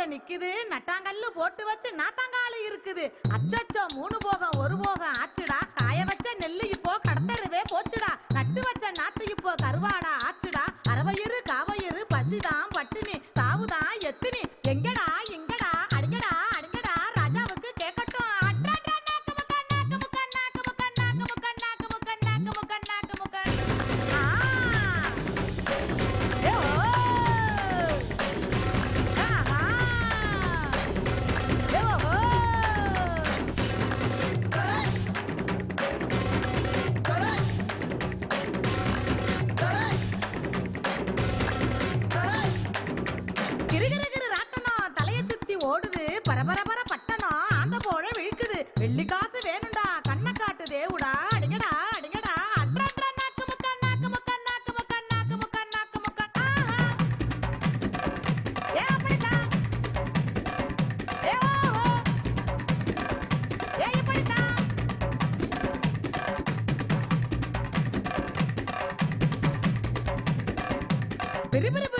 நிக்குது நட்டாங்கல்லு போட்டு வச்சு நாத்தாங்காலு இருக்குது அச்சச்சோ மூணு போகம் ஒரு போகம் ஆச்சுடா காய வச்ச நெல்லு இப்போ கடத்தருவே போச்சுடா நட்டு வச்ச நாத்து இப்போ கருவாடா ஆச்சுடா அரவயிறு காவயிறு பசிதான் பட்டினி சாவுதான் எத்தினி எங்கடா எங்கடா அடிங்கடா அடிங்கடா ராஜாவுக்கு கேட்கட்டும் அட்ராடா, நாக்கு முக்கா, நாக்கு முக்கா, நாக்கு முக்கா, நாக்கு முக்கா, நாக்கு முக்கா, நாக்கு முக்கா, நாக்கு முக்கா. ஆ. ஏ, ஓ. ஆஹா. ஏ, ஓஹோ. கிறுகிறுகிறு ராட்டனம் தலைய சுத்தி ஓடுது பரபரபர பட்டணம் ஆந்த போல விழிக்குது வெள்ளி காசு வேணும்டா கண்ணை காட்டு தேவுடா அடிங்கடா அடிங்கடா அட்ரா நாக்கு முக்கா நாக்கு முக்கா நாக்கு முக்கா நாக்கு முக்கா நாக்கு முக்கா ஆஹா ஏ அப்படித்தான் ஏ ஓஹோ ஏ இப்படித்தான் பிரிபிரிபு